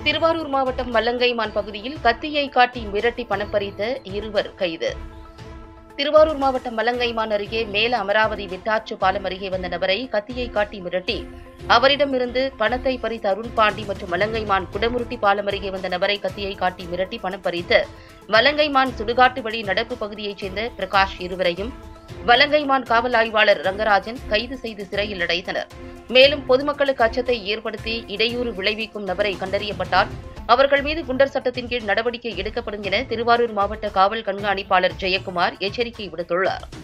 திருவாரூர் மாவட்டம் மல்லங்கைமான் பகுதியில் கத்தியை காட்டி மிரட்டி பணம் பறித்த இருவர் கைது திருவாரூர் மாவட்டம் மல்லங்கைமான் அருகே மேல அமராவதி விட்டாற்று பாலம் அருகே வந்த நபரை கத்தியை காட்டி மிரட்டி அவரிடமிருந்து பணத்தை பறித்த அருண் பாண்டி மற்றும் மலங்கைமான் குடமுருட்டி பாலம் அருகே வந்த நபரை கத்தியை காட்டி மிரட்டி பணம் பறித்து மலங்கைமான் சுடுகாட்டு வழி நடப்பு பகுதியைச் சேர்ந்த பிரகாஷ் இருவரையும் வலங்கைமான் காவல் ஆய்வாளர் ரங்கராஜன் கைது செய்து சிறையில் அடைத்தனர் மேலும் பொதுமக்களுக்கு அச்சத்தை ஏற்படுத்தி இடையூறு விளைவிக்கும் நபரை கண்டறியப்பட்டால் அவர்கள் மீது குண்டர் சட்டத்தின் கீழ் நடவடிக்கை எடுக்கப்படும் என திருவாரூர் மாவட்ட காவல் கண்காணிப்பாளர் ஜெயக்குமார் எச்சரிக்கை விடுத்துள்ளார்